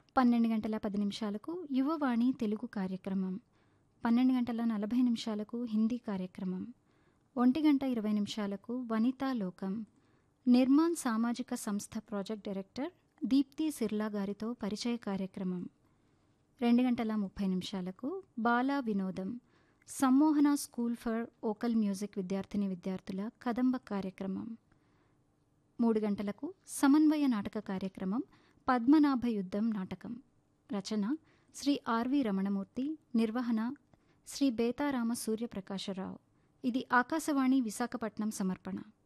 పన్నెండు గంటల పది నిమిషాలకు యువవాణి తెలుగు కార్యక్రమం పన్నెండు గంటల నలభై నిమిషాలకు హిందీ కార్యక్రమం ఒంటి గంట ఇరవై నిమిషాలకు వనితా లోకం నిర్మాణ్ సామాజిక సంస్థ ప్రాజెక్ట్ డైరెక్టర్ దీప్తి సిర్లా గారితో పరిచయ కార్యక్రమం రెండు గంటల ముప్పై నిమిషాలకు బాలా వినోదం సమ్మోహన స్కూల్ ఫర్ ఓకల్ మ్యూజిక్ విద్యార్థిని విద్యార్థుల కదంబ కార్యక్రమం మూడు గంటలకు సమన్వయ నాటక కార్యక్రమం పద్మనాభ యుద్ధం నాటకం రచన శ్రీ ఆర్వి రమణమూర్తి నిర్వహణ శ్రీ బేతారామ సూర్యప్రకాశరావు ఇది ఆకాశవాణి విశాఖపట్నం సమర్పణ